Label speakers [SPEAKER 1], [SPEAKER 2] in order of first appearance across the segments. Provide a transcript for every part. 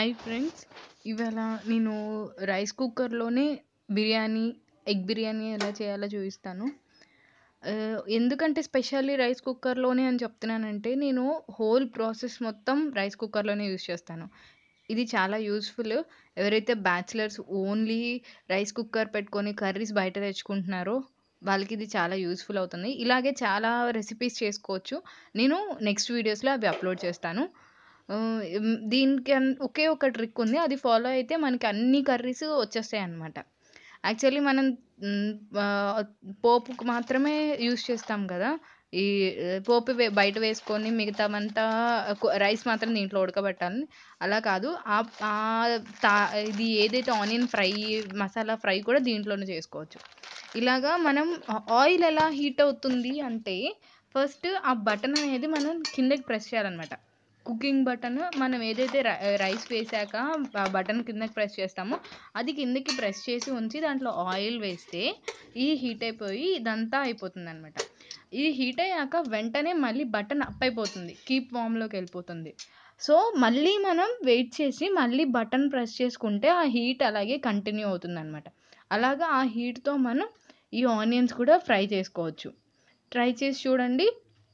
[SPEAKER 1] hi friends ఇవాళ నేను rice కుక్కర్లోనే బిర్యానీ ఎగ్ బిర్యానీ ఎలా చేయాలో చూపిస్తాను ఆ, ఎందుకంటే స్పెషల్లీ రైస్ కుక్కర్లోనే అని చెప్తున్నానంటే నేను హోల్ ప్రాసెస్ మొత్తం రైస్ కుక్కర్లోనే యూస్ చేస్తాను ఇది చాలా యూస్ఫుల్ ఎవరైతే బ్యాచిలర్స్ ఓన్లీ రైస్ కుక్కర్ పెట్టుకొని కర్రీస్ బయట తెచ్చుకుంటున్నారో వాళ్ళకి ఇది చాలా యూస్ఫుల్ అవుతుంది ఇలాగే చాలా రెసిపీస్ చేసుకోవచ్చు నేను నెక్స్ట్ వీడియోస్లో అవి అప్లోడ్ చేస్తాను ఆ, ఉమ్, దీనికి అన్- ఒకే ఒక ట్రిక్ ఉంది అది ఫాలో అయితే మనకి అన్ని కర్రీస్ వచ్చేస్తాయి అన్నమాట యాక్చువల్లీ మనం మ్, ఆ, పోపుకు మాత్రమే యూస్ చేస్తాం కదా ఈ ఆ, పోపు వే బయట వేసుకొని మిగతామంతా కు- రైస్ మాత్రం దీంట్లో ఉడకబెట్టాలి అలా కాదు ఆ ఆ తా- ఇది ఏదైతే ఆనియన్ ఫ్రై మసాలా ఫ్రై కూడా దీంట్లోనే చేసుకోవచ్చు ఇలాగా మనం ఆయిల్ ఎలా హీట్ అవుతుంది అంటే ఫస్ట్ ఆ బటన్ అనేది మనం కిందకి ప్రెస్ చేయాలన్నమాట కుకింగ్ బటన్ మనం ఏదైతే రై- రైస్ వేసాక ఆ బటన్ కిందకి ప్రెస్ చేస్తామో అది కిందకి ప్రెస్ చేసి ఉంచి దాంట్లో ఆయిల్ వేస్తే ఈ హీట్ అయిపోయి ఇదంతా అయిపోతుంది అనమాట ఇది హీట్ అయ్యాక వెంటనే మళ్ళీ బటన్ అప్ అయిపోతుంది కీప్ వామ్లోకి వెళ్ళిపోతుంది సో మళ్ళీ మనం వెయిట్ చేసి మళ్ళీ బటన్ ప్రెస్ చేసుకుంటే ఆ హీట్ అలాగే కంటిన్యూ అవుతుంది అనమాట అలాగా ఆ హీట్తో మనం ఈ ఆనియన్స్ కూడా ఫ్రై చేసుకోవచ్చు ట్రై చేసి చూడండి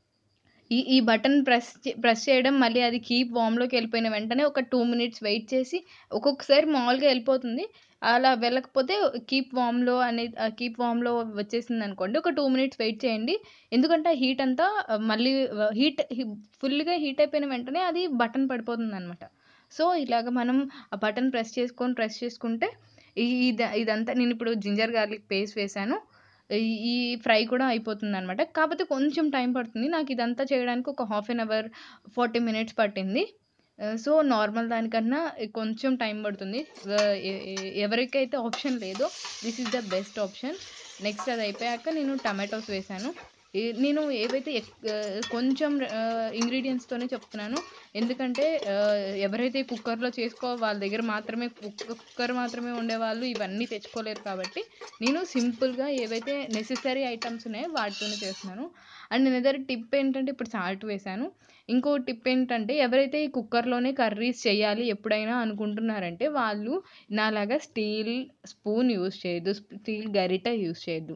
[SPEAKER 1] ఈ ఈ బటన్ ప్రెస్ ప్రెస్ చేయడం మళ్ళీ అది కీప్ వామ్లోకి వెళ్ళిపోయిన వెంటనే ఒక టూ మినిట్స్ వెయిట్ చేసి ఒక్కొక్కసారి మామూలుగా వెళ్ళిపోతుంది అలా వెళ్ళకపోతే కీప్ వామ్లో అనేది కీప్ వామ్లో వచ్చేసింది అనుకోండి ఒక టూ మినిట్స్ వెయిట్ చేయండి ఎందుకంటే ఆ హీట్ అంతా ఆ, మళ్ళీ హీట్ ఫుల్గా హీట్ అయిపోయిన వెంటనే అది బటన్ పడిపోతుంది అనమాట సో ఇలాగ మనం ఆ బటన్ ప్రెస్ చేసుకొని ప్రెస్ చేసుకుంటే ఈ ఇది- ఇదంతా నేను ఇప్పుడు జింజర్ గార్లిక్ పేస్ట్ వేసాను ఈ ఈ ఫ్రై కూడా అయిపోతుంది అనమాట కాకపోతే కొంచెం టైం పడుతుంది నాకు ఇదంతా చేయడానికి ఒక half an hour forty minutes పట్టింది సో నార్మల్ దానికన్నా కొంచెం టైం పడుతుంది ఆ, ఎ- ఎ- ఎవరికైతే ఆప్షన్ లేదో this is the best option next అది అయిపోయాక నేను టమాటోస్ వేసాను ఈ- నేను ఏవైతే ఎక్- ఆ, కొంచెం ఇంగ్రీడియంట్స్తోనే చెప్తున్నాను ఎందుకంటే ఆ, ఎవరైతే కుక్కర్లో చేసుకో వాళ్ళ దగ్గర మాత్రమే కుక్కర్ మాత్రమే ఉండేవాళ్ళు ఇవన్నీ తెచ్చుకోలేరు కాబట్టి నేను సింపుల్గా ఏవైతే నెసెసరీ ఐటమ్స్ ఉన్నాయో వాటితోనే చేస్తున్నాను అండ్ నేను దగ్గర టిప్ ఏంటంటే ఇప్పుడు సాల్ట్ వేసాను ఇంకో టిప్ ఏంటంటే ఎవరైతే ఈ కుక్కర్లోనే కర్రీస్ చేయాలి ఎప్పుడైనా అనుకుంటున్నారంటే వాళ్ళు నాలాగా స్టీల్ స్పూన్ యూస్ చేయొద్దు స్టీల్ గరిట యూస్ చేయొద్దు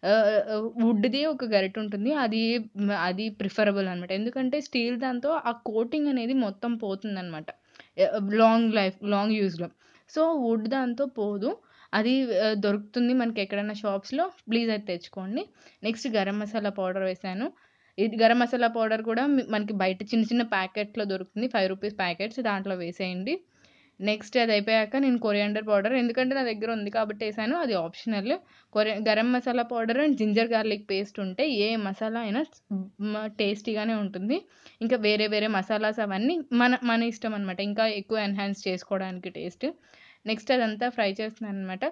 [SPEAKER 1] వుడ్ది ఒక గరిట ఉంటుంది అది మ్, అది ప్రిఫరబుల్ అనమాట ఎందుకంటే స్టీల్ దాంతో ఆ కోటింగ్ అనేది మొత్తం పోతుంది అనమాట లాంగ్ లైఫ్ లాంగ్ యూస్లో సో వుడ్ దాంతో పోదు అది ఆ, దొరుకుతుంది మనకి ఎక్కడైనా షాప్స్లో ప్లీజ్ అది తెచ్చుకోండి నెక్స్ట్ గరం మసాలా పౌడర్ వేసాను ఇది గరం మసాలా పౌడర్ కూడా మీ- మనకి బయట చిన్న చిన్న ప్యాకెట్లో దొరుకుతుంది ఫైవ్ రూపీస్ ప్యాకెట్స్ దాంట్లో వేసేయండి నెక్స్ట్ అది అయిపోయాక నేను కొరియాండర్ పౌడర్ ఎందుకంటే నా దగ్గర ఉంది కాబట్టి వేసాను అది ఆప్షనల్ కొరి garam masala powder and ginger garlic paste ఉంటే ఏ మసాలా అయినా టేస్టీగానే ఉంటుంది ఇంకా వేరే వేరే మసాలాస్ అవన్నీ మన మన ఇష్టం అనమాట ఇంకా ఎక్కువ ఎన్హాన్స్ చేసుకోవడానికి టేస్ట్ నెక్స్ట్ అదంతా ఫ్రై చేస్తున్నాను అనమాట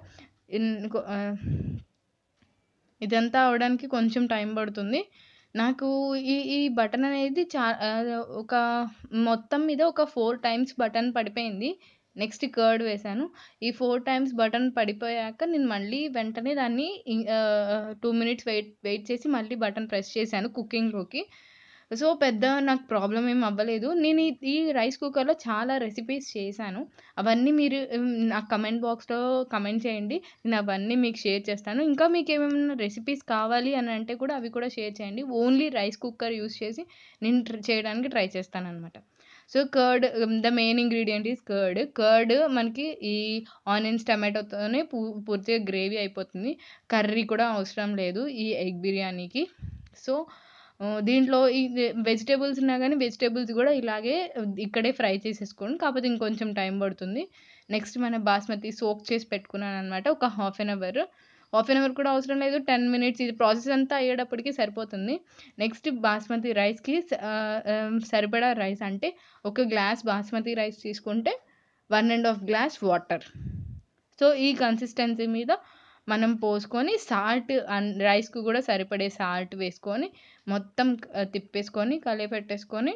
[SPEAKER 1] ఇదంతా అవడానికి కొంచెం టైం పడుతుంది నాకు ఈ ఈ బటన్ అనేది చా ఆ, ఒక మొత్తం మీద ఒక ఫోర్ టైమ్స్ బటన్ పడిపోయింది నెక్స్ట్ కర్డ్ వేసాను ఈ ఫోర్ టైమ్స్ బటన్ పడిపోయాక నేను మళ్ళీ వెంటనే దాన్ని టూ మినిట్స్ వెయిట్ వెయిట్ చేసి మళ్ళీ బటన్ ప్రెస్ చేశాను కుకింగ్లోకి సో పెద్ద నాకు ప్రాబ్లం ఏం అవ్వలేదు నేను ఈ ఈ రైస్ కుక్కర్లో చాలా రెసిపీస్ చేశాను అవన్నీ మీరు ఉమ్, నా కమెంట్ బాక్స్లో కమెంట్ చేయండి నేను అవన్నీ మీకు షేర్ చేస్తాను ఇంకా మీకు ఏమైనా రెసిపీస్ కావాలి అని అంటే కూడా అవి కూడా షేర్ చేయండి ఓన్లీ రైస్ కుక్కర్ యూస్ చేసి నేను tr- చేయడానికి ట్రై చేస్తాను అనమాట so curd the main ingredient is curd curd మనకి ఈ ఆనియన్స్ టమాటోతోనే పూ పూర్తిగా గ్రేవీ అయిపోతుంది కర్రీ కూడా అవసరం లేదు ఈ ఎగ్ బిర్యానీకి సో ఆ, దీంట్లో ఈ వెజిటేబుల్స్ ఉన్నా కానీ వెజిటేబుల్స్ కూడా ఇలాగే ఇక్కడే ఫ్రై చేసేసుకోండి కాకపోతే ఇంకొంచెం టైం పడుతుంది నెక్స్ట్ మన బాస్మతి సోక్ చేసి పెట్టుకున్నాను అనమాట ఒక half an hour half an hour కూడా అవసరం లేదు టెన్ మినిట్స్ ఇది ప్రాసెస్ అంతా అయ్యేటప్పటికి సరిపోతుంది నెక్స్ట్ బాస్మతి రైస్కి సరిపడా రైస్ అంటే ఒక గ్లాస్ బాస్మతి రైస్ తీసుకుంటే one and half glass water so ఈ కన్సిస్టెన్సీ మీద మనం పోసుకొని సాల్ట్ రైస్కి కూడా సరిపడే సాల్ట్ వేసుకొని మొత్తం ఆ, తిప్పేసుకొని కలిపెట్టేసుకొని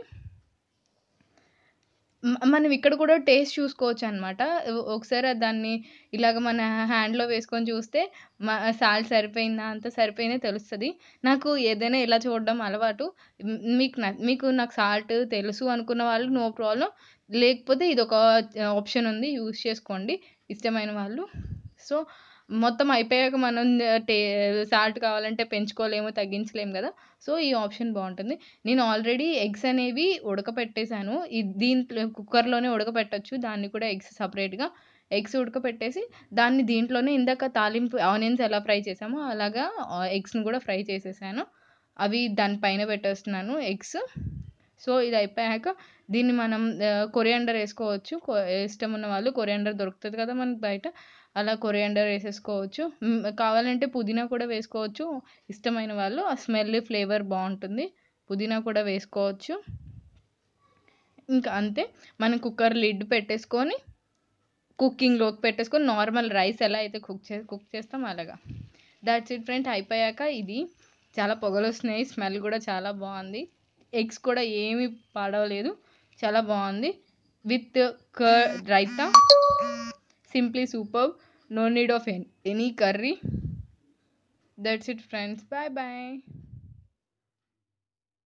[SPEAKER 1] మ- మనం ఇక్కడ కూడా టేస్ట్ చూసుకోవచ్చు అనమాట ఒకసారి దాన్ని ఇలాగ మన హ్యాండ్లో వేసుకొని చూస్తే సాల్ట్ సరిపోయిందా అంత సరిపోయిందా తెలుస్తుంది నాకు ఏదైనా ఇలా చూడడం అలవాటు మ్, మీకు న- మీకు నాకు సాల్ట్ తెలుసు అనుకున్న వాళ్ళు నో ప్రాబ్లం లేకపోతే ఇదొక ఆప్షన్ ఉంది యూజ్ చేసుకోండి ఇష్టమైన వాళ్ళు సో మొత్తం అయిపోయాక మనం టే సాల్ట్ కావాలంటే పెంచుకోలేము తగ్గించలేము కదా సో ఈ ఆప్షన్ బాగుంటుంది నేను ఆల్రెడీ ఎగ్స్ అనేవి ఉడకపెట్టేశాను ఈ దీంట్లో కుక్కర్లోనే ఉడకపెట్టచ్చు దాన్ని కూడా ఎగ్స్ సపరేట్గా ఎగ్స్ ఉడకపెట్టేసి దాన్ని దీంట్లోనే ఇందాక తాలింపు ఆనియన్స్ ఎలా ఫ్రై చేసామో అలాగా ఎగ్స్ని కూడా ఫ్రై చేసేసాను అవి దానిపైన పెట్టేస్తున్నాను ఎగ్స్ సో ఇది అయిపోయాక దీన్ని మనం కొరియాండర్ వేసుకోవచ్చు కొ- ఇష్టం ఉన్న వాళ్ళు కొరియాండర్ దొరుకుతుంది కదా మనకి బయట అలా కొరియాండర్ వేసేసుకోవచ్చు మ్, కావాలంటే పుదీనా కూడా వేసుకోవచ్చు ఇష్టమైన వాళ్ళు ఆ స్మెల్ ఫ్లేవర్ బాగుంటుంది పుదీనా కూడా వేసుకోవచ్చు ఇంకా అంతే మనం కుక్కర్ లిడ్ పెట్టేసుకొని కుకింగ్లోకి పెట్టేసుకొని నార్మల్ రైస్ ఎలా అయితే కుక్ చే కుక్ చేస్తాం అలాగా దాట్స్ ఇట్ ఫ్రెండ్ అయిపోయాక ఇది చాలా పొగలు వస్తున్నాయి స్మెల్ కూడా చాలా బాగుంది ఎగ్స్ కూడా ఏమీ పాడవలేదు చాలా బాగుంది with curd raita simply super no need of any curry that's it friends bye bye